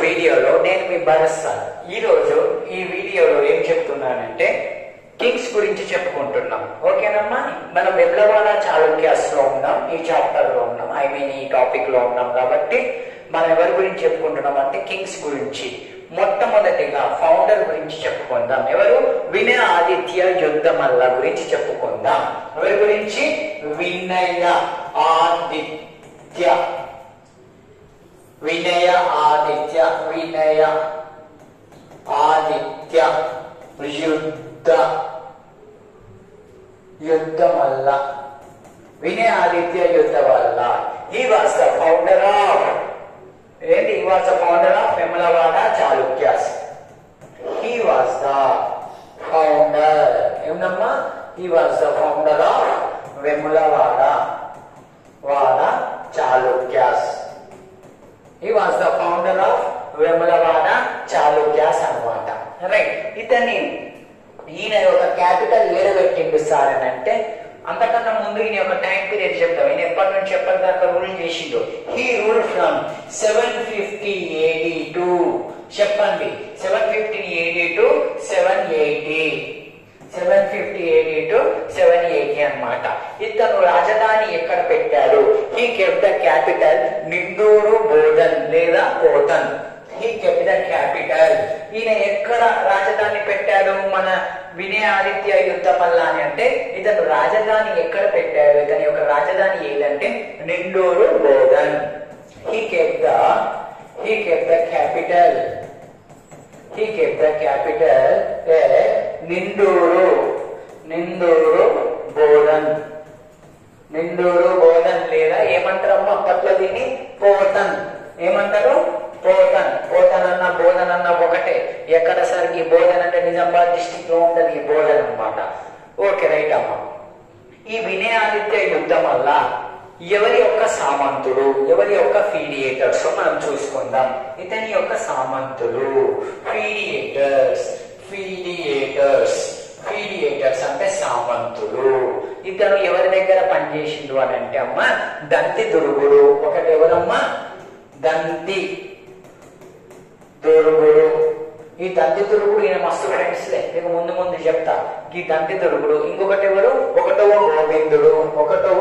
వీడియోలో నేను మీ భరస్తాను ఈ రోజు ఈ వీడియోలో ఏం చెప్తున్నానంటే కింగ్స్ గురించి చెప్పుకుంటున్నాం ఓకేనమ్మా మనం వెబ్లవాడ చాళుక్యాస్ లో ఉన్నాం ఈ చాప్టర్ లో ఉన్నాం ఐ మీన్ ఈ టాపిక్ లో ఉన్నాం కాబట్టి మనం ఎవరి గురించి చెప్పుకుంటున్నాం అంటే కింగ్స్ గురించి మొట్టమొదటిగా ఫౌండర్ గురించి చెప్పుకుందాం ఎవరు వినయ ఆదిత్య యుద్ధమల్ల గురించి చెప్పుకుందాం ఎవరి గురించి వినయ ఆదిత్య వినయ ఆదిత్య వినయ ఆదిత్య యుద్ధ యుద్ధమల్ల వినయ ఆదిత్య యుద్ధ వల్ల ఈ వాస్ ద ఫౌండర్ ఆఫ్ ఏంటి ఈ was the founder of Vemulawada Chalukyas he was the founder ఏమమ్మా he was the founder of Vemulawada వాడ Chalukyas he was the founder of Vemulawada Chalukyas అనమాట రైట్ ఇతన్ని ఈయన యొక్క క్యాపిటల్ ఏడు పెట్టిండు సార్ అని అంటే అంతకన్నా ముందు ఈయన యొక్క టైం పీరియడ్ చెప్తాం ఈయన ఎప్పటి నుంచి ఎప్పటి దాకా రూల్ చేసిండు he rule from seven fifty AD to చెప్పండి seven fifty AD to seven eighty seven fifty eighty to seven eighty అనమాట ఇతను రాజధాని ఎక్కడ పెట్టాడు he kept the capital Nindur Bodhan లేదా Pothan he kept the capital ఈయన ఎక్కడ రాజధాని పెట్టాడు మన వినయాదిత్య యుద్ధం వల్ల అని అంటే ఇతను రాజధాని ఎక్కడ పెట్టాడు ఇతని యొక్క రాజధాని ఏదంటే Nindur Bodhan he kept the he kept the capital he kept the capital at Nindur Nindur Bodhan Nindur Bodhan లేదా ఏమంటారమ్మా అప్పట్లో దీన్ని పోతన్ ఏమంటారు పోతన్ పోతన్ అన్న బోధన్ అన్న ఒకటే ఎక్కడ సార్ ఈ బోధన్ అంటే నిజామాబాద్ డిస్టిక్ లో ఉండదు ఈ బోధన్ అన్నమాట ఓకే రైట్ అమ్మా ఈ వినయాదిత్య యుద్ధం వల్ల ఎవరి యొక్క సామంతుడు ఎవరి యొక్క ఫీడియేటర్స్ మనం చూసుకుందాం ఇతని యొక్క సామంతులు ఫీడియేటర్స్ ఫీడియేటర్స్ ఫీడియేటర్స్ అంటే సామంతులు ఇతను ఎవరి దగ్గర పనిచేసిండు అని అంటే అమ్మ దంతి దురుగుడు ఒకటి ఎవరమ్మా దంతి దురుగుడు ఈ దంతి దురుగుడు ఈయన మస్తు ఫ్రెండ్స్లే మీకు ముందు ముందు చెప్తా ఈ దంతి దురుగుడు ఇంకొకటి ఎవరు ఒకటవ గోవిందుడు ఒకటవ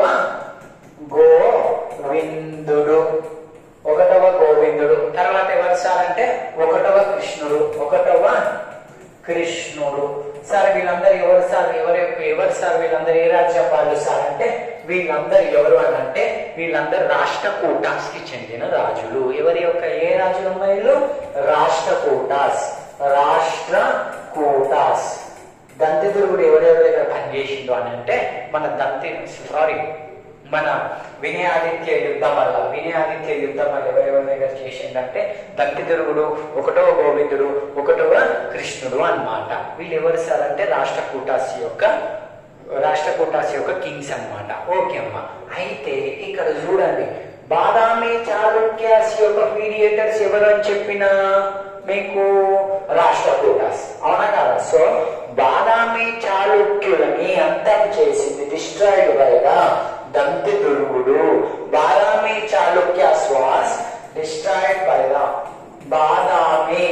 గోవిందుడు ఒకటవ గోవిందుడు తర్వాత ఎవరు సార్ అంటే ఒకటవ కృష్ణుడు ఒకటవ కృష్ణుడు సార్ వీళ్ళందరూ ఎవరు సార్ ఎవరు ఎవరు సార్ వీళ్ళందరూ ఏ రాజ్యం వాళ్ళు సార్ అంటే వీళ్ళందరూ ఎవరు అని అంటే వీళ్ళందరూ రాష్ట్ర కూటాస్ కి చెందిన రాజులు ఎవరి యొక్క ఏ రాజులు వీళ్ళు రాష్ట్ర కూటాస్ రాష్ట్ర కూటాస్ దంతిదురుగుడు ఎవరెవరి దగ్గర పనిచేసిండు అని అంటే మన దంతి సారీ మన వినయాదిత్య యుద్ధం వల్ల వినయాదిత్య యుద్ధం వల్ల ఎవరెవరి దగ్గర చేసిందంటే దంతిదురుగుడు ఒకటవ గోవిందుడు ఒకటవ కృష్ణుడు అన్నమాట వీళ్ళు ఎవరు సార్ అంటే రాష్ట్ర కూటాసి యొక్క రాష్ట్ర కూటాసి యొక్క కింగ్స్ అన్నమాట ఓకే అమ్మా అయితే ఇక్కడ చూడండి బాదామి చాళుక్యాస్ యొక్క పీడియేటర్స్ ఎవరు అని చెప్పినా మీకు రాష్ట్ర కూటాస్ అవునా కదా సో బాదామి చాళుక్యులని అంతం చేసింది డిస్ట్రాయిడ్ బైగా Danti Durgudu Badami Chalukyas was destroyed by the Badami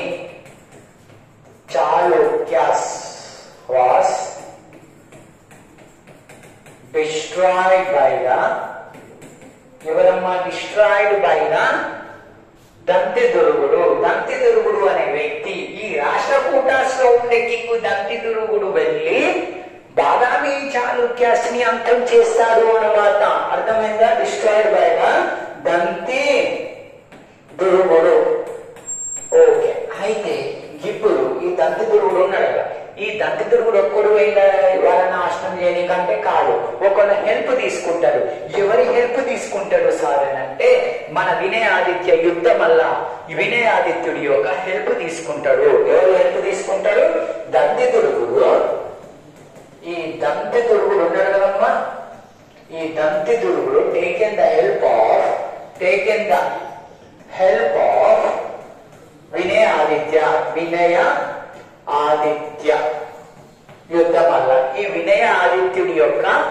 Chalukyas was destroyed by the ఎవరమ్మా destroyed by the Danti Durugudu Danti Durugudu అనే వ్యక్తి ఈ రాష్ట్ర కూటాస్ లో ఉండే కింగ్ దంతి దురుగుడు వెళ్ళి బాదామి చాళుక్యాస్ ని అంతం చేస్తాడు అన్నమాట అర్థమైందా destroyed by the Danti Durugudu okay అయితే ఇప్పుడు ఈ దంతి దురుగుడు ఉన్నాడు కదా ఈ దంతి దురుగుడు ఒక్కడు అయిన వాళ్ళని నాశనం చేయడానికంటే కాదు ఒకళ్ళ హెల్ప్ తీసుకుంటాడు ఎవరి హెల్ప్ తీసుకుంటాడు సార్ అని అంటే మన వినయాదిత్య యుద్ధం వల్ల వినయాదిత్యుడి యొక్క హెల్ప్ తీసుకుంటాడు ఎవరు హెల్ప్ తీసుకుంటాడు దంతి దురుగుడు ఈ దంతి దురుగుడు ఉన్నాడు కదమ్మా ఈ Danti Durugudu taken the help of taken the help of Vinaya Aditya వినయ ఆదిత్య యుద్ధం వల్ల ఈ వినయ ఆదిత్యుడి యొక్క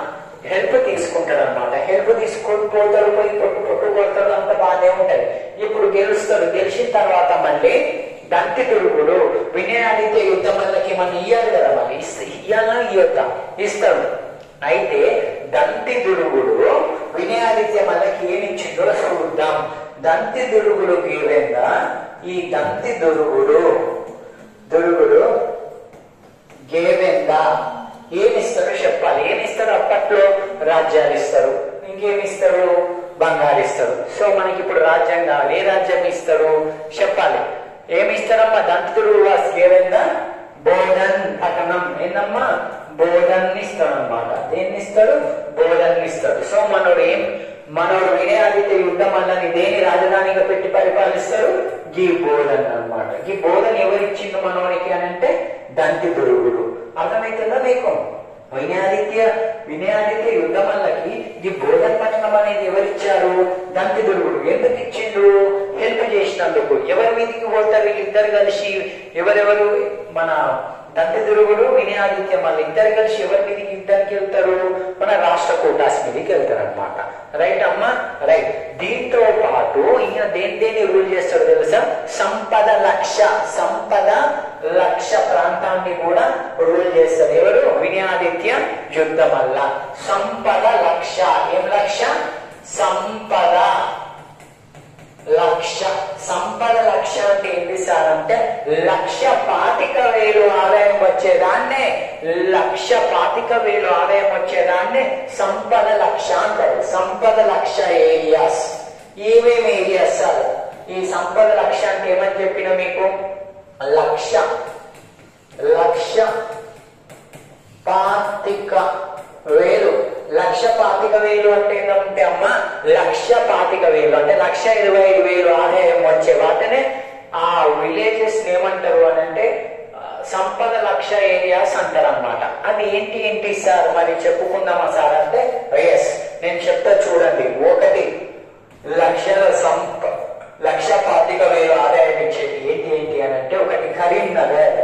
హెల్ప్ తీసుకుంటాడు అనమాట హెల్ప్ తీసుకొని పోతాడు పోయి పొట్టు పొట్టు కొడతాడు అంత బాగానే ఉంటది ఇప్పుడు గెలుస్తాడు గెలిచిన తర్వాత మళ్ళీ దంతి తురుగుడు వినయాదిత్య యుద్ధం వల్లకి మనం ఇయ్యాలి కదా మరి ఇస్త- ఇయ్యాలా ఇయ్యొద్దా ఇస్తాడు అయితే దంతి దురుగుడు వినయాదిత్య మళ్ళకి ఏమి ఇచ్చిండో చూద్దాం దంతి దురుగుడు గీవెంగా ఈ దంతి దురుగుడు దురుగుడు గేవెంద ఏమిస్తాడో చెప్పాలి ఏమిస్తాడు అప్పట్లో రాజ్యాలు ఇస్తారు ఇంకేమిస్తాడు బంగారు ఇస్తాడు సో మనకి ఇప్పుడు రాజ్యం కావాలి ఏ రాజ్యం ఇస్తాడు చెప్పాలి ఏమి ఇస్తారమ్మా దంతుడు వాస్ గేవెంద బోధన్ పట్టణం ఏందమ్మా బోధన్ ఇస్తాడు అనమాట దేన్ని ఇస్తాడు బోధన్ ఇస్తాడు సో మనోడు ఏం మనోడు వినయాదిత్య యుద్ధం వల్లని దేని రాజధానిగా పెట్టి పరిపాలిస్తారు గీ బోధన్ అన్నమాట ఈ బోధన ఎవరిచ్చిండు మనోడికి అని అంటే దంతి దురుగుడు అర్థమవుతుందా మీకు వినయాదిత్య వినయాదిత్య యుద్ధం వల్లకి ఈ బోధన పట్టణం అనేది ఎవరిచ్చారు దంతి దురుగుడు ఎందుకు ఇచ్చిండు హెల్ప్ చేసినందుకు ఎవరి మీదకి పోతారు వీళ్ళిద్దరు కలిసి ఎవరెవరు మన దంతి దురుగుడు వినయాదిత్య మళ్ళీ ఇద్దరు కలిసి ఎవరి మీదకి యుద్ధానికి వెళ్తారు మన రాష్ట్ర కోటాస్ మీదకి వెళ్తారు అనమాట రైట్ అమ్మా రైట్ దీంతో పాటు ఈయన దేని దేని రూల్ చేస్తాడు తెలుసా సంపద లక్ష సంపద లక్ష ప్రాంతాన్ని కూడా రూల్ చేస్తారు ఎవరు వినయాదిత్య యుద్ధం వల్ల సంపద లక్ష ఏం లక్ష సంపద లక్ష సంపద లక్ష అంటే ఏంటి సార్ అంటే లక్ష పాతిక వేలు ఆదాయం వచ్చేదాన్నే లక్ష పాతిక వేలు ఆదాయం వచ్చేదాన్నే సంపద లక్ష అంటారు సంపద లక్ష ఏరియాస్ ఏమేమి ఏరియాస్ సార్ ఈ సంపద లక్ష అంటే ఏమని చెప్పిన మీకు లక్ష లక్ష పాతిక వేలు లక్ష పాతిక వేలు అంటే ఏంటంటే అమ్మ లక్ష పాతిక వేలు అంటే లక్ష ఇరవై ఐదు వేలు ఆదాయం వచ్చే వాటినే ఆ విలేజెస్ ఏమంటారు అని అంటే ఆ, సంపద లక్ష ఏరియాస్ అంటారు అనమాట అది ఏంటి ఏంటి సార్ మరి చెప్పుకుందామా సార్ అంటే ఎస్ నేను చెప్తా చూడండి ఒకటి లక్షల సంప లక్ష పాతిక వేలు ఆదాయం ఇచ్చేది ఏంటి ఏంటి అని అంటే ఒకటి కరీంనగర్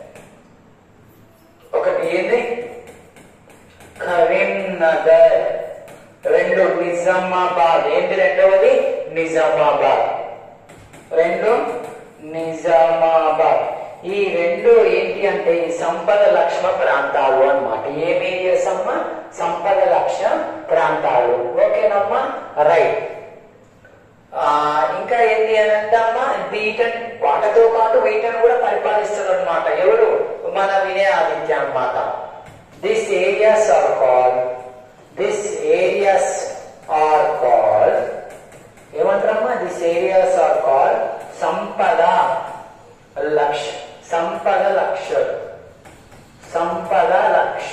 ఒకటి ఏంది కరీంనగర్ రెండు నిజామాబాద్ ఏంటి రెండవది నిజామాబాద్ రెండు నిజామాబాద్ ఈ రెండు ఏంటి అంటే ఈ సంపద లక్ష్మ ప్రాంతాలు అన్నమాట ఏం ఏరియాస్ అమ్మా సంపద లక్ష ప్రాంతాలు ఓకేనమ్మా రైట్ ఆ ఇంకా ఏంటి అని అంటే అమ్మా వీటన్ వాటితో పాటు వీటను కూడా పరిపాలిస్తారు అనమాట ఎవరు మన వినయ ఆదిత్య అన్నమాట this areas are call this areas are call ఏమంటారమ్మా this areas are call Sampada Laksha సంపద లక్ష సంపద లక్ష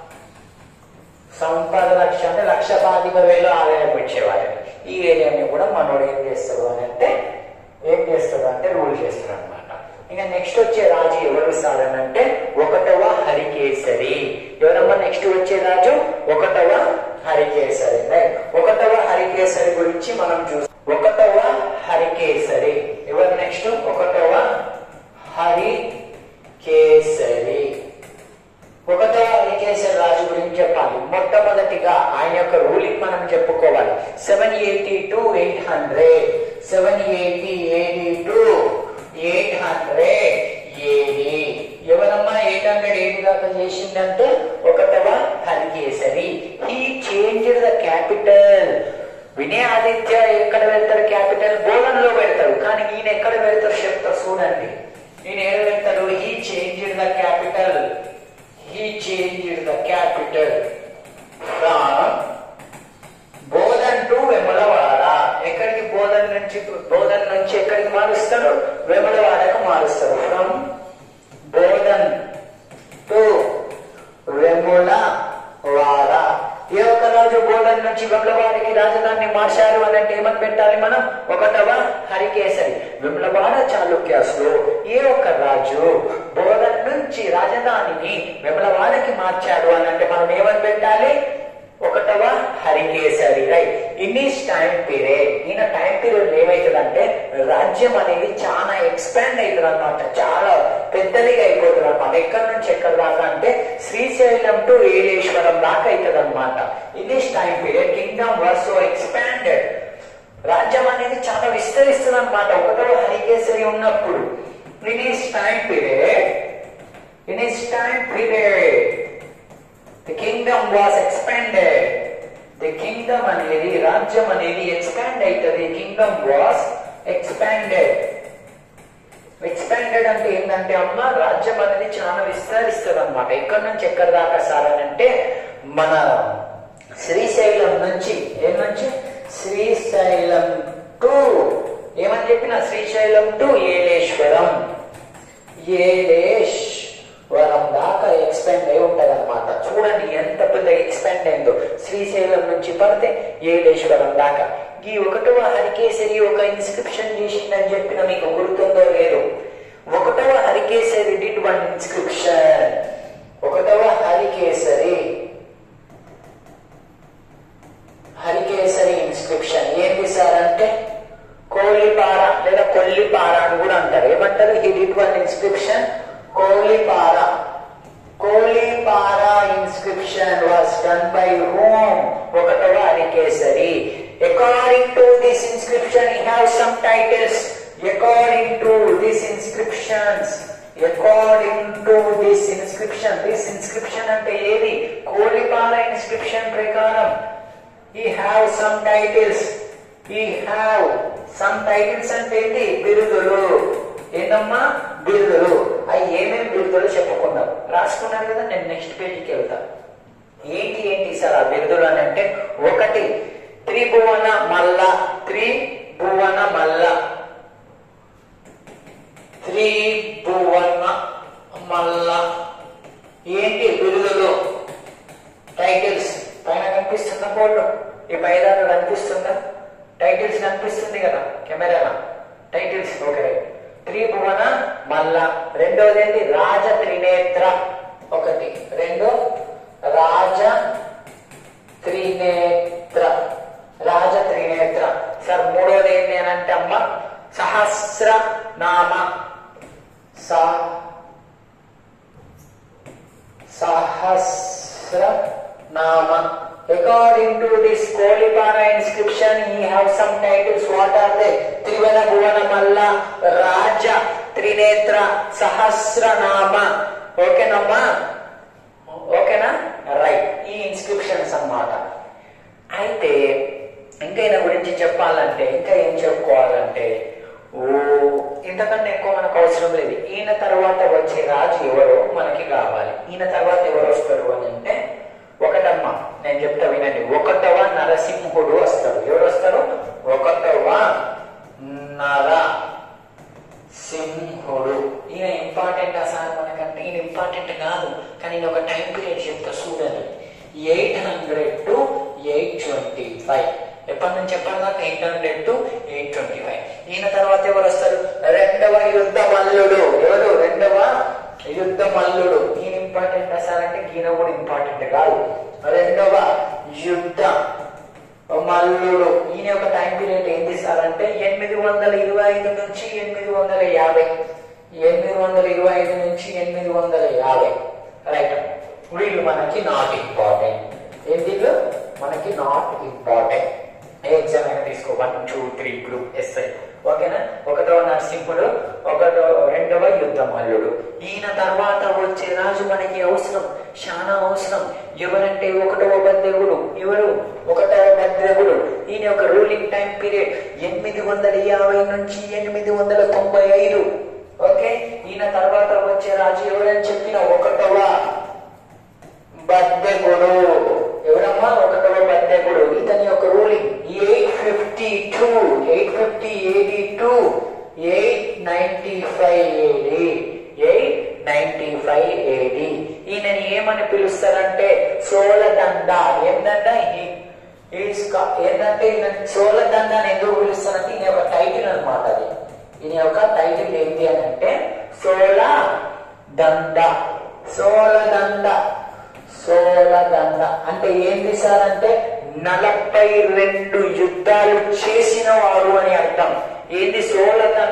సంపద లక్ష అంటే లక్ష పాతిక వేలు ఆదాయం వచ్చేవాడిని ఈ ఏరియాని కూడా మనోడు ఏం చేస్తాడు అని అంటే ఏం చేస్తాడు అంటే రూల్ చేస్తాడు అనమాట ఇంకా నెక్స్ట్ వచ్చే రాజు ఎవరు సార్ అని అంటే ఒకటవ హరికేసరి ఎవరమ్మా నెక్స్ట్ వచ్చే రాజు ఒకటవ హరికేసరి రైట్ ఒకటవ హరికేసరి గురించి మనం చూస్తాం ఒకటవ హరికేసరి ఎవరు నెక్స్ట్ ఒకటవ హరి కేసరి ఒకటో అలికేశ్వర రాజు గురించి చెప్పాలి మొట్టమొదటిగా ఆయన యొక్క రూలింగ్ మనం చెప్పుకోవాలి seven eighty to eight hundred seven eighty eighty to eight hundred AD ఎవరమ్మా ఎయిట్ హండ్రెడ్ ఎయిటీ దాకా చేసిందంటే ఒకటవ Harikesari he change the capital Vinaya Aditya ఎక్కడ వెళ్తారు క్యాపిటల్ బోధన్ లో పెడతారు కానీ ఈయన ఎక్కడ పెడతారు చెప్తారు చూడండి ఈయన ఏడ పెడతారు he change the capital he changed the capital from Bodhan to Vemulawada ఎక్కడికి బోధన్ నుంచి బోధన్ నుంచి ఎక్కడికి మారుస్తాడు వెములవాడకు మారుస్తాడు ఫ్రమ్ బోధన్ టు వెములవాడ ఏ ఒక్క రాజు బోధన్ నుంచి వెములవాడకి రాజధానిని మార్చారు అని అంటే ఏమని పెట్టాలి మనం ఒకటవ హరికేసరి వెములవాడ చాళుక్యాస్ లో ఏ ఒక్క రాజు బోధన్ నుంచి రాజధానిని వెములవాడకి మార్చాడు అని అంటే మనం ఏమని పెట్టాలి ఒకటవ Harikesari right in his time period ఈయన టైం పీరియడ్ ఏమవుతుందంటే రాజ రాజ్యం అనేది చాలా ఎక్స్పాండ్ అవుతుంది అనమాట చాలా పెద్దదిగా అయిపోతుంది అనమాట ఎక్కడి నుంచి ఎక్కడ దాకా అంటే శ్రీశైలం టు ఏలేశ్వరం దాకా అవుతుంది అనమాట in this time period kingdom was so expanded రాజ్యం అనేది చాలా విస్తరిస్తుంది అనమాట ఒకటో హరికేసరి ఉన్నప్పుడు in this time period in this time period the kingdom was expanded the kingdom అనేది రాజ్యం అనేది ఎక్స్పాండ్ అవుతుంది కింగ్డమ్ వాస్ ఎక్స్పాండెడ్ ఎక్స్పాండెడ్ అంటే ఏంటంటే అమ్మ రాజ్యం అనేది చాలా విస్తరిస్తుంది అనమాట ఎక్కడి నుంచి ఎక్కడి దాకా సార్ అని అంటే మన శ్రీశైలం నుంచి ఏం నుంచి శ్రీశైలం టు ఏమని చెప్పిన శ్రీశైలం టు ఏలేశ్వరం ఏలేశ్వరం దాకా ఎక్స్పాండ్ అయి ఉంటది అనమాట చూడండి ఎంత పెద్ద ఎక్స్పాండ్ అయిందో శ్రీశైలం నుంచి పడితే ఏలేశ్వరం దాకా ఈ ఒకటవ హరికేసరి ఒక ఇన్స్క్రిప్షన్ చేసిందని చెప్పిన మీకు గుర్తుందో లేదు ఒకటవ హరికేసరి డిడ్ వన్ ఇన్స్క్రిప్షన్ ఒకటవ హరికేసరి హరికేసరి ఇన్స్క్రిప్షన్ ఏంటి సార్ అంటే కోలిపార లేదా కొల్లిపార అని కూడా అంటారు ఏమంటారు he did one inscription Kolipara Kolipara inscription was done by home ఒకటవ Harikesari according to this inscription he have some titles according to this inscriptions according to this inscription this inscription అంటే ఏది కోలిపార ఇన్స్క్రిప్షన్ ప్రకారం he have some titles he have some titles అంటే ఏంటి బిరుదులు ఏంటమ్మా బిరుదులు అవి ఏమేమి బిరుదులు చెప్పుకున్నాం రాసుకున్నారు కదా నేను నెక్స్ట్ పేజీకి వెళ్తా ఏంటి ఏంటి సార్ ఆ బిరుదులు అని అంటే ఒకటి త్రిభువన మల్ల త్రిభువన మల్ల త్రిభువన మల్ల ఏంటి బిరుదులు టైటిల్స్ పైన కనిపిస్తుందా ఫోటో ఈ పైదారు కనిపిస్తుందా టైటిల్స్ కనిపిస్తుంది కదా కెమెరాలో టైటిల్స్ ఓకే త్రిభువన మల్ల రెండోది ఏంటి రాజ త్రినేత్ర ఒకటి రెండో రాజ త్రినేత్ర రాజ త్రినేత్ర సార్ మూడోది ఏంటి అని అంటే అమ్మ సహస్ర నామ సా సహస్ర నామ according to this Kolipara inscription he have some titles what are they త్రివన భువన మల్ల రాజ త్రినేత్ర సహస్ర నామ ఓకేనమ్మా ఓకేనా రైట్ ఈ ఇన్స్క్రిప్షన్స్ అన్నమాట అయితే ఇంకా ఈయన గురించి చెప్పాలంటే ఇంకా ఏం చెప్పుకోవాలంటే ఓ ఇంతకన్నా ఎక్కువ మనకు అవసరం లేదు ఈయన తర్వాత వచ్చే రాజు ఎవరో మనకి కావాలి ఈయన తర్వాత ఎవరు వస్తారు అని అంటే ఒకటమ్మ నేను చెప్తా వినండి ఒకటవ నరసింహుడు వస్తాడు ఎవరు వస్తారు ఒకటవ నర సింహుడు ఈయన ఇంపార్టెంట్ సార్ మనకంటే ఈయన ఇంపార్టెంట్ కాదు కానీ నేను ఒక టైం పీరియడ్ చెప్తా చూడండి eight hundred to eight twenty five ఎప్పటి నుంచి ఎప్పటి దాకా eight hundred to eight twenty five ఈయన తర్వాత ఎవరు వస్తారు రెండవ యుద్ధ మల్లుడు ఎవరు రెండవ యుద్ధ మల్లుడు ఈయన ఇంపార్టెంట్ సార్ అంటే ఈయన కూడా ఇంపార్టెంట్ కాదు రెండవ యుద్ధ మల్లుడు ఈయన యొక్క టైం పీరియడ్ ఏంటి సార్ అంటే ఎనిమిది వందల ఇరవై ఐదు నుంచి ఎనిమిది వందల యాభై ఎనిమిది వందల ఇరవై ఐదు నుంచి ఎనిమిది వందల యాభై రైట్ వీళ్ళు మనకి నాట్ ఇంపార్టెంట్ ఏం వీళ్ళు మనకి నాట్ ఇంపార్టెంట్ ఏ ఎగ్జామ్ అయినా తీసుకో one two three group SI ఓకేనా ఒకటవ నరసింహుడు ఒకటో రెండవ యుద్ధమల్లుడు ఈయన తర్వాత వచ్చే రాజు మనకి అవసరం చాలా అవసరం ఎవరంటే ఒకటవ బద్దెగుడు ఎవరు ఒకటవ బద్దెగుడు ఈయన యొక్క రూలింగ్ టైం పీరియడ్ ఎనిమిది వందల యాభై నుంచి ఎనిమిది వందల తొంభై ఐదు ఓకే ఈయన తర్వాత వచ్చే రాజు ఎవరని చెప్పిన ఒకటవ బద్దెగుడు ఎవరమ్మా ఒకటవ బద్దెగుడు ఇతని యొక్క ruling eight fifty to eight fifty eighty to eight ninety five AD eight ninety five AD ఈయనని ఏమని పిలుస్తారంటే సోలదండ ఏంటంట ఈస్ ఏంటంటే ఈయన సోలదండ అని ఎందుకు పిలుస్తారంటే ఈయన యొక్క టైటిల్ అన్నమాట అది ఈయన యొక్క టైటిల్ ఏంటి అని అంటే సోల దండ సోలదండ సోలదండ అంటే ఏంటి సార్ అంటే నలభై రెండు యుద్ధాలు చేసిన వాడు అని అర్థం ఏంది సోలదండ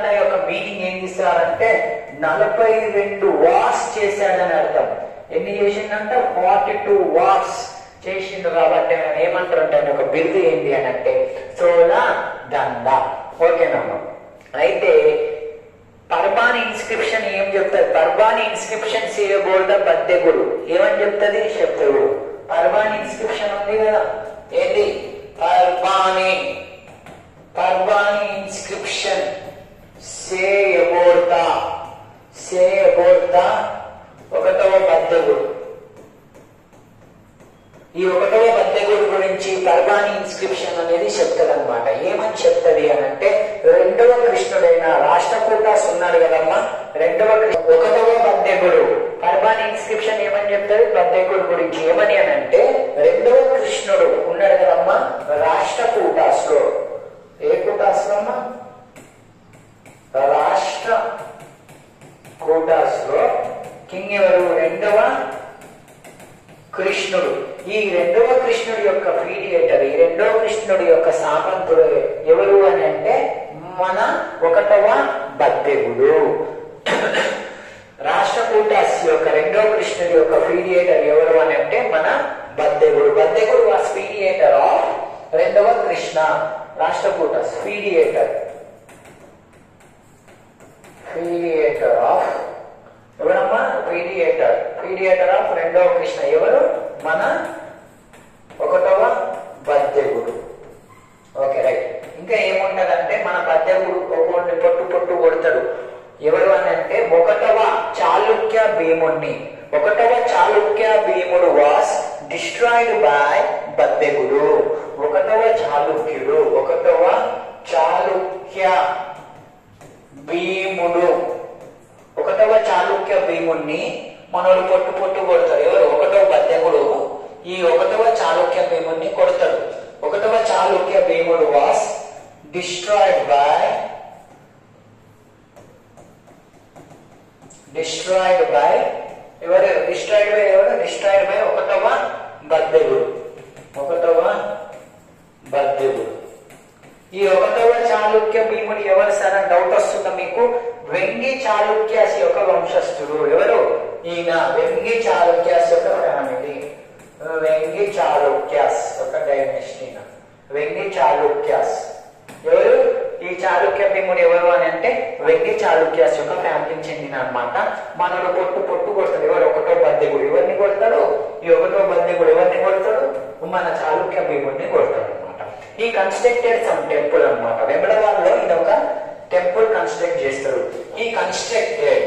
మీనింగ్ ఏంటి సార్ అంటే నలభై రెండు వార్స్ చేశాడని అర్థం ఎన్ని చేసిందంట ఫార్టీ టూ వార్స్ చేసిండు కాబట్టి ఆయన ఏమంటారు అంటే ఆయన ఒక బిరుదు ఏంటి అని అంటే చోళ దండ ఓకేనమ్మా అయితే పర్బాని ఇన్స్క్రిప్షన్ ఏం చెప్తుంది పర్బాని ఇన్స్క్రిప్షన్ చేయబోల్ద బద్దెగుడు ఏమని చెప్తుంది చెప్తాడు పర్బాని ఇన్స్క్రిప్షన్ ఉంది కదా ఏంటి పర్బాని పర్బాని ఇన్స్క్రిప్షన్ సే ఎబోర్త సే ఎబోర్త ఒకటవ బద్దెగుడు ఈ ఒకటవ బద్దెగుడు గురించి పర్వాణి ఇన్స్క్రిప్షన్ అనేది చెప్తుంది అనమాట ఏమని చెప్తది అని అంటే రెండవ కృష్ణుడైన రాష్ట్రకూటాస్ ఉన్నాడు కదమ్మా రెండవ కృ- ఒకటవ బద్దెగుడు పర్వాణి ఇన్స్క్రిప్షన్ ఏమని చెప్తుంది బద్దెగుడు గురించి ఏమని అని అంటే రెండవ కృష్ణుడు ఉన్నాడు కదమ్మా రాష్ట్రకూటాస్ లో ఏ కూటాస్ లో అమ్మా రాష్ట్ర కూటాస్ లో కింగ్ ఎవరు రెండవ కృష్ణుడు ఈ రెండవ కృష్ణుడి యొక్క ఫీడియేటర్ ఈ రెండవ కృష్ణుడి యొక్క సామంతుడు ఎవరు అని అంటే మన ఒకటవ బద్దెగుడు రాష్ట్రకూటాస్ యొక్క రెండవ కృష్ణుడి యొక్క ఫీడియేటర్ ఎవరు అని అంటే మన బద్దెగుడు బద్దెగుడు వాస్ ఫీడియేటర్ ఆఫ్ రెండవ Krishna Rashtrakutas feudatory feudatory of ఎవరమ్మా ఫీడియేటర్ ఫీడియేటర్ ఆఫ్ రెండవ కృష్ణ ఎవరు మన ఒకటవ బద్దెగుడు ఓకే రైట్ ఇంకా ఏముంటదంటే మన బద్దెగుడు ఒక్కొక్కడిని పొట్టు పొట్టు కొడతాడు ఎవరు అని అంటే ఒకటవ చాళుక్య భీముణ్ణి ఒకటవ Chalukya Bhimudu was destroyed by బద్దెగుడు ఒకటవ చాళుక్యుడు ఒకటవ చాళుక్య భీముడు ఒకటవ చాళుక్య భీముణ్ణి మనోడు పొట్టు పొట్టు కొడతారు ఎవరు ఒకటవ బద్దెగుడు ఈ ఒకటవ చాళుక్య భీముణ్ణి కొడతాడు ఒకటవ Chalukya Bhimudu was destroyed by destroyed by ఎవరు డిస్ట్రాయిడ్ బై ఎవరు డిస్ట్రాయిడ్ బై ఒకటవ బద్దెగుడు ఒకటవ బద్దెగుడు ఈ ఒకటవ చాళుక్య భీముడు ఎవరు సార్ అని డౌట్ వస్తుందా మీకు వెంగి చాళుక్యాస్ యొక్క వంశస్థుడు ఎవరు ఈయన వెంగి చాళుక్యాస్ యొక్క ఫ్యామిలీ వెంగి చాళుక్యాస్ ఒక డైనెస్టీ వెంగి చాళుక్యాస్ ఎవరు ఈ చాళుక్య భీముడు ఎవరు అని అంటే వెంగి చాళుక్యాస్ యొక్క ఫ్యామిలీకి చెందిన అనమాట మనలో పొట్టు పొట్టు కొడతాడు ఎవరు ఒకటో బద్దెగుడు ఎవరిని కొడతాడు ఈ ఒకటో బద్దెగుడు ఎవరిని కొడతాడు మన చాళుక్య భీముడిని కొడతాడు అనమాట ఈ కన్స్ట్రక్టెడ్ సమ్ టెంపుల్ అనమాట వెంబడవాడలో ఇది ఒక టెంపుల్ కన్స్ట్రక్ట్ చేస్తారు ఈ కన్స్ట్రక్టెడ్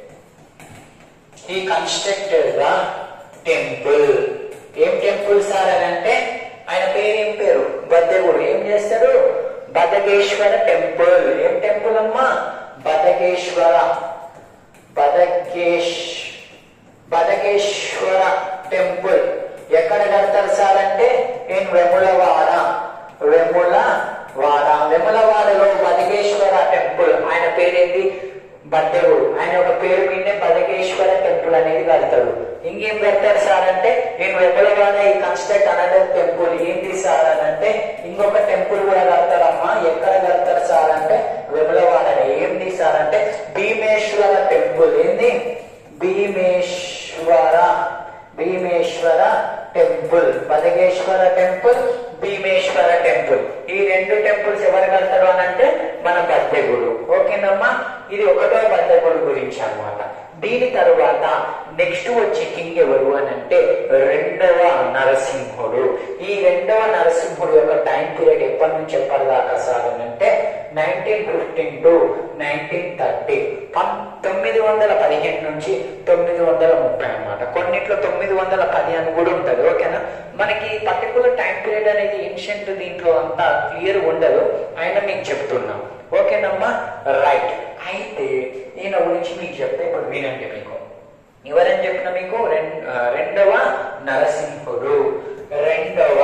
ఈ కన్స్ట్రక్టెడ్ ద టెంపుల్ ఏం టెంపుల్ సార్ అని అంటే ఆయన పేరు ఏం పేరు బద్దెగుడు ఏం చేస్తాడు బదగేశ్వర టెంపుల్ ఏం టెంపుల్ అమ్మా బదగేశ్వర బదగేష్ బదగేశ్వర టెంపుల్ ఎక్కడ కడతారు సార్ అంటే నేను వెములవాడ వెములవాడ వెములవాడలో బదగేశ్వర టెంపుల్ ఆయన పేరేంటి బద్దెగుడు ఆయన ఒక పేరు మీదే బదగేశ్వర టెంపుల్ అనేది కడతాడు ఇంకేం కడతారు సార్ అంటే నేను వెములవాడ ఈ కన్స్ట్రక్ట్ అనదర్ టెంపుల్ ఏంటి సార్ అని అంటే ఇంకొక టెంపుల్ కూడా కడతారమ్మా ఎక్కడ కడతారు సార్ అంటే వెములవాడ ఏంటి సార్ అంటే భీమేశ్వర టెంపుల్ ఏంది Bhimeshwara Bhimeshwara temple Badageshwara temple Bhimeshwara temple ఈ రెండు టెంపుల్స్ ఎవరు కడతారు అని అంటే మన బద్దెగుడు ఓకేనమ్మా ఇది ఒకటో బద్దెగుడు గురించి అన్నమాట దీని తరువాత నెక్స్ట్ వచ్చే కింగ్ ఎవరు అని అంటే రెండవ నరసింహుడు ఈ రెండవ నరసింహుడు యొక్క టైం పీరియడ్ ఎప్పటి నుంచి ఎప్పటిదాకా సార్ అని అంటే nineteen fifteen to nineteen thirty తొమ్మిది వందల పదిహేను నుంచి తొమ్మిది వందల ముప్పై అన్నమాట కొన్నిట్లో తొమ్మిది వందల పది అని కూడా ఉంటది ఓకేనా మనకి పర్టికులర్ టైం పీరియడ్ అనేది ఏన్షియంట్ దీంట్లో అంతా క్లియర్ ఉండదు అయినా మీకు చెప్తున్నాం ఓకేనమ్మా రైట్ అయితే ఈయన గురించి మీకు చెప్తే ఇప్పుడు వినండి మీకు ఎవరని చెప్పిన మీకు రెం- ఆ, రెండవ నరసింహుడు రెండవ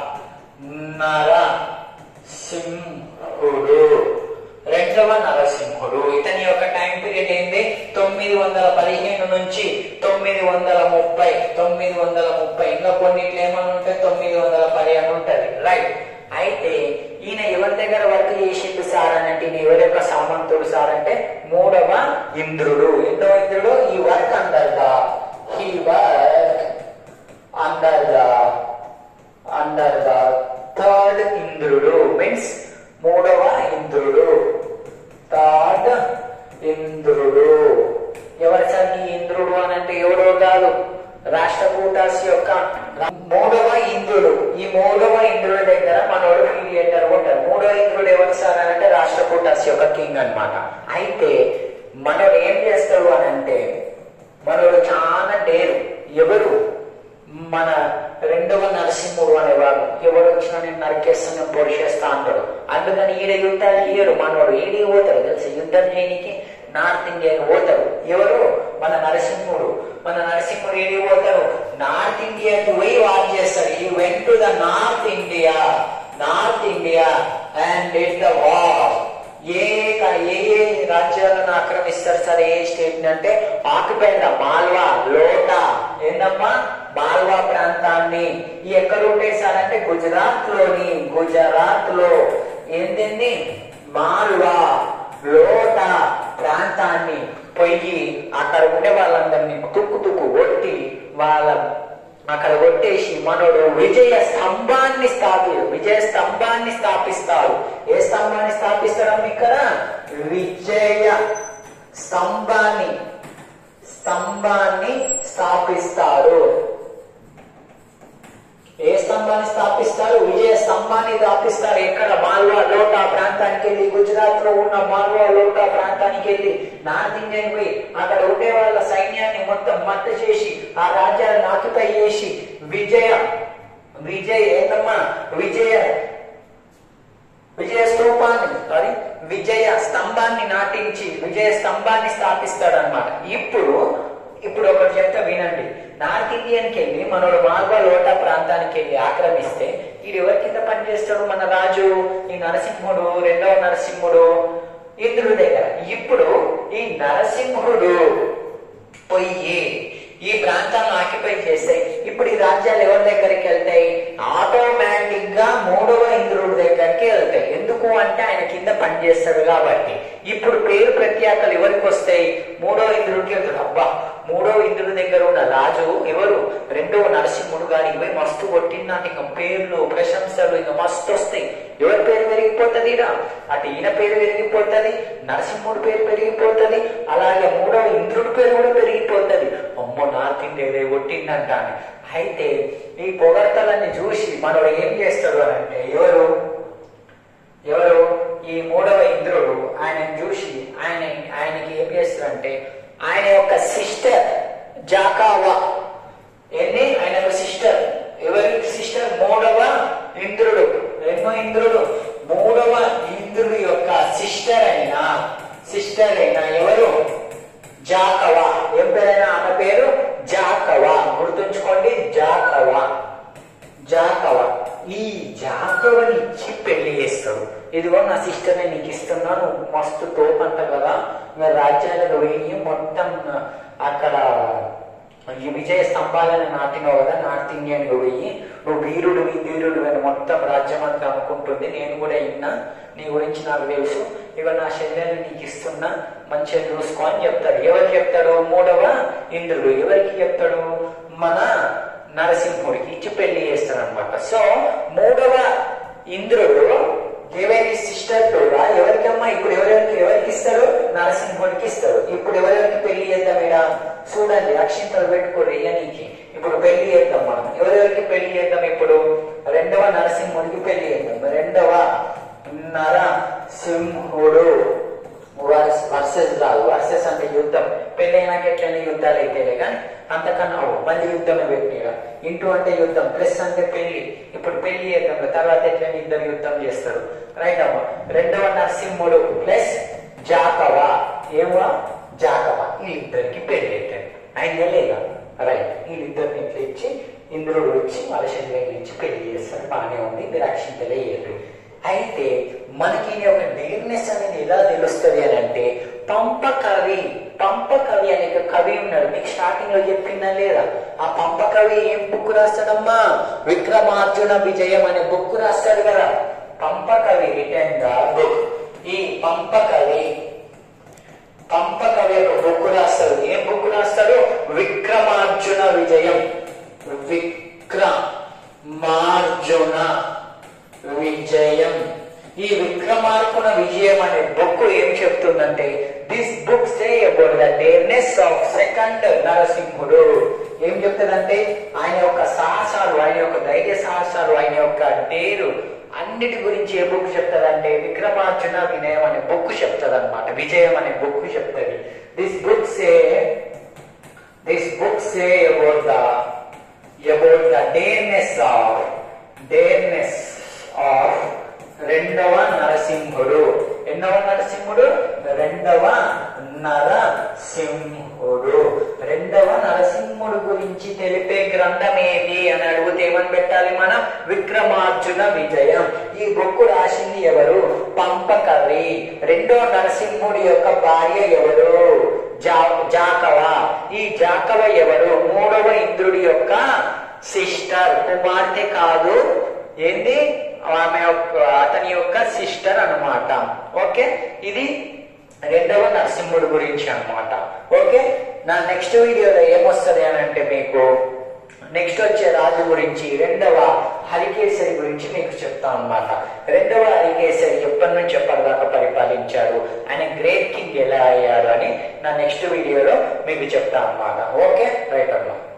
నరసింహుడు రెండవ నరసింహుడు ఇతని యొక్క టైం పీరియడ్ ఏంది తొమ్మిది వందల పదిహేను నుంచి తొమ్మిది వందల ముప్పై తొమ్మిది వందల ముప్పై ఇంకా కొన్నిట్లు ఏమని ఉంటే తొమ్మిది వందల పది అని ఉంటది రైట్ అయితే ఈయన ఎవరి దగ్గర వర్క్ చేసిండు సార్ అని అంటే ఈయన ఎవరి యొక్క సామంతుడు సార్ అంటే ఇంద్రుడు ఎన్నో ఇంద్రుడు ఈ work under the he work under the under the third Indrudu means మూడవ ఇంద్రుడు థర్డ్ ఇంద్రుడు ఎవరు సార్ ఈ ఇంద్రుడు అని అంటే ఎవడో కాదు రాష్ట్రకూటాస్ యొక్క మూడవ ఇంద్రుడు ఈ మూడవ ఇంద్రుడి దగ్గర మనోడు ఫీలియేటర్ ఉంటారు మూడవ ఇంద్రుడు ఎవరు సార్ అని అంటే రాష్ట్రకూటాస్ యొక్క కింగ్ అన్నమాట అయితే మనోడు ఏం చేస్తాడు అని అంటే మనోడు చాలా డేరు ఎవరు మన రెండవ నరసింహుడు అనేవాడు ఎవడు వచ్చినా నేను నరికేస్తాను పొడి చేస్తా అంటాడు అందుకని ఈడ యుద్ధాలు చేయడు మనోడు ఈడికి పోతాడు తెలుసు యుద్ధం చేయనికి నార్త్ ఇండియాకి పోతాడు ఎవరు మన నరసింహుడు మన నరసింహుడు ఈడికి పోతాడు నార్త్ ఇండియాకి పోయి వార్ చేస్తాడు ఈ went to the north India north India and it the war ఏ క- ఏ ఏ రాజ్యాలను ఆక్రమిస్తారు సార్ ఏ స్టేట్ అంటే ఆక్యుపైడ్ మాల్వా లోటా ఏందమ్మా మాల్వా ప్రాంతాన్ని ఈ ఎక్కడ ఉంటాయి సార్ అంటే గుజరాత్ లోని గుజరాత్ లో ఏంటింది మాల్వా లోటా ప్రాంతాన్ని పోయి అక్కడ ఉండే వాళ్ళందరినీ తుక్కు తుక్కు కొట్టి వాళ్ళ అక్కడ కొట్టేసి మనోడు విజయ స్తంభాన్ని స్థాపి విజయ స్తంభాన్ని స్థాపిస్తారు ఏ స్తంభాన్ని స్థాపిస్తారమ్మ ఇక్కడ విజయ స్తంభాన్ని స్తంభాన్ని స్థాపిస్తారు ఏ స్తంభాన్ని స్థాపిస్తారు విజయ స్తంభాన్ని స్థాపిస్తారు ఎక్కడ మాల్వా లోటా ప్రాంతానికి వెళ్ళి గుజరాత్ లో ఉన్న మాల్వా లోటా ప్రాంతానికి వెళ్ళి నార్త్ ఇండియన్ పోయి అక్కడ ఉండే వాళ్ళ సైన్యాన్ని మొత్తం మట్ట చేసి ఆ రాజ్యాలను ఆక్యుపై చేసి విజయ విజయ ఏంటమ్మా విజయ విజయ స్తూపాన్ని సారీ విజయ స్తంభాన్ని నాటించి విజయ స్తంభాన్ని స్థాపిస్తాడు అనమాట ఇప్పుడు ఇప్పుడు ఒకటి చెప్తా వినండి నార్త్ ఇండియన్కి వెళ్ళి మనోడు మాల్వా లోటా ప్రాంతానికి వెళ్ళి ఆక్రమిస్తే ఇది ఎవరి కింద పనిచేస్తాడు మన రాజు ఈ నరసింహుడు రెండవ నరసింహుడు ఇంద్రుడి దగ్గర ఇప్పుడు ఈ నరసింహుడు పొయ్యి ఈ ప్రాంతాలను ఆక్యుపై చేస్తాయి ఇప్పుడు ఈ రాజ్యాలు ఎవరి దగ్గరికి వెళ్తాయి ఆటోమేటిక్ గా మూడవ ఇంద్రుడి దగ్గరికి వెళ్తాయి ఎందుకు అంటే ఆయన కింద పనిచేస్తాడు కాబట్టి ఇప్పుడు పేరు ప్రఖ్యాతలు ఎవరికి వస్తాయి మూడవ ఇంద్రుడికి వెళ్తాడు అబ్బా మూడవ ఇంద్రుడి దగ్గర ఉన్న రాజు ఎవరు రెండవ నరసింహుడు గారికి పోయి మస్తు కొట్టిందంటే ఇంకా పేర్లు ప్రశంసలు ఇంకా మస్తు వస్తాయి ఎవరి పేరు పెరిగిపోతుంది ఈడ అటు ఈయన పేరు పెరిగిపోతుంది నరసింహుడి పేరు పెరిగిపోతుంది అలాగే మూడవ ఇంద్రుడి పేరు కూడా పెరిగిపోతుంది అమ్మో నార్త్ ఇండియా కొట్టిందంట అని అయితే ఈ పొగడ్తలన్నీ చూసి మనోడు ఏం చేస్తాడు అని అంటే ఎవరు ఎవరు ఈ మూడవ ఇంద్రుడు ఆయన చూసి ఆయన ఆయనకి ఏం చేస్తాడంటే ఆయన యొక్క సిస్టర్ జాకావా ఏంది ఆయన యొక్క సిస్టర్ ఎవరి సిస్టర్ మూడవ ఇంద్రుడు ఎన్నో ఇంద్రుడు మూడవ ఇంద్రుడు యొక్క సిస్టర్ అయిన సిస్టర్ అయిన ఎవరు జాకవా ఏం పేరైనా ఆమె పేరు జాకవా గుర్తుంచుకోండి జాకవా జాకవ ఈ జాకవని ఇచ్చి పెళ్లి చేస్తాడు ఇదిగో నా సిస్టర్ నీకు ఇస్తున్నాను మస్తు తోపంట కదా ఇంకా రాజ్యాలకు వెయ్యి మొత్తం అక్కడ ఈ విజయ స్తంభాలను నాటినావు కదా నార్త్ ఇండియన్ వెయ్యి నువ్వు వీరుడు వీరుడు అని మొత్తం రాజ్యం అంతా అనుకుంటుంది నేను కూడా విన్నా నీ గురించి నాకు తెలుసు ఇక నా శల్యాన్ని నీకు ఇస్తున్నా మంచిగా చూసుకో అని చెప్తాడు ఎవరికి చెప్తాడు మూడవ ఇంద్రుడు ఎవరికి చెప్తాడు మన నరసింహుడికి ఇచ్చి పెళ్లి చేస్తాడు అనమాట సో మూడవ ఇంద్రుడు దేవేని సిస్టర్ కూడా ఎవరికమ్మా ఇప్పుడు ఎవరెవరికి ఎవరికి ఇస్తాడు నరసింహుడికి ఇస్తాడు ఇప్పుడు ఎవరెవరికి పెళ్లి చేద్దాం ఈడ చూడండి అక్షింతలు పెట్టుకోరు ఇయ్యనీకి ఇప్పుడు పెళ్లి చేద్దాం మనం ఎవరెవరికి పెళ్లి చేద్దాం ఇప్పుడు రెండవ నరసింహుడికి పెళ్లి చేద్దాం రెండవ నర సింహుడు వర్సెస్ కాదు వర్సెస్ అంటే యుద్ధం పెళ్ళైనాక ఎట్లయినా యుద్ధాలు అయితేలే కానీ అంతకన్నా మళ్ళీ యుద్ధమే పెట్టిన ఇంటూ అంటే యుద్ధం ప్లస్ అంటే పెళ్లి ఇప్పుడు పెళ్లి చేద్దాం తర్వాత ఎట్లయినా ఇద్దరు యుద్ధం చేస్తారు రైట్ అమ్మ రెండవ నరసింహుడు ప్లస్ జాకవ ఏమో జాకవ వీళ్ళిద్దరికి పెళ్లి అవుతాడు ఆయన లేదా రైట్ వీళ్ళిద్దరిని ఇట్లా ఇచ్చి ఇంద్రుడు వచ్చి వాళ్ళ శరీరం ఇచ్చి పెళ్లి చేస్తారు బాగానే ఉంది మీరు అక్షింతలే వేయరు అయితే మనకి ఈ ఒక డేర్నెస్ అనేది ఎలా తెలుస్తుంది అని అంటే పంప కవి పంప కవి అనే ఒక కవి ఉన్నాడు మీకు స్టార్టింగ్ లో చెప్పిందా లేదా ఆ పంప కవి ఏం బుక్ రాస్తాడమ్మా విక్రమార్జున విజయం అనే బుక్ రాస్తాడు కదా పంప కవి రిటర్న్ ద బుక్ ఈ పంప కవి పంప కవి ఒక this book say about the daringness of second Narasimhudu ఏం చెప్తుందంటే ఆయన యొక్క సాహసాలు ఆయన యొక్క ధైర్య సాహసాలు ఆయన యొక్క డేరు అన్నిటి గురించి ఏ బుక్ చెప్తుందంటే విక్రమార్జున వినయం అనే బుక్ చెప్తుంది అనమాట విజయం అనే బుక్ చెప్తుంది this book say this book say about the about the daringness of daringness of రెండవ నరసింహుడు ఎన్నవ నరసింహుడు రెండవ నరసింహుడు రెండవ నరసింహుడు గురించి తెలిపే గ్రంథం ఏది అని అడిగితే ఏమని పెట్టాలి మనం విక్రమార్జున విజయం ఈ బొక్కు రాసింది ఎవరు పంపకవి రెండో నరసింహుడి యొక్క భార్య ఎవరు జా జాకవ ఈ జాకవ ఎవరు మూడవ ఇంద్రుడి యొక్క సిస్టర్ కుమార్తె కాదు ఏంది ఆమె యొక్క అతని యొక్క సిస్టర్ అన్నమాట ఓకే ఇది రెండవ నరసింహుడు గురించి అన్నమాట ఓకే నా నెక్స్ట్ వీడియోలో ఏమొస్తుంది అని అంటే మీకు నెక్స్ట్ వచ్చే రాజు గురించి రెండవ హరికేసరి గురించి మీకు చెప్తాం అన్నమాట రెండవ హరికేసరి ఎప్పటి నుంచి ఎప్పటిదాకా పరిపాలించారు ఆయన గ్రేట్ కింగ్ ఎలా అయ్యారు అని నా నెక్స్ట్ వీడియోలో మీకు చెప్తాను అన్నమాట ఓకే రైట్ అమ్మా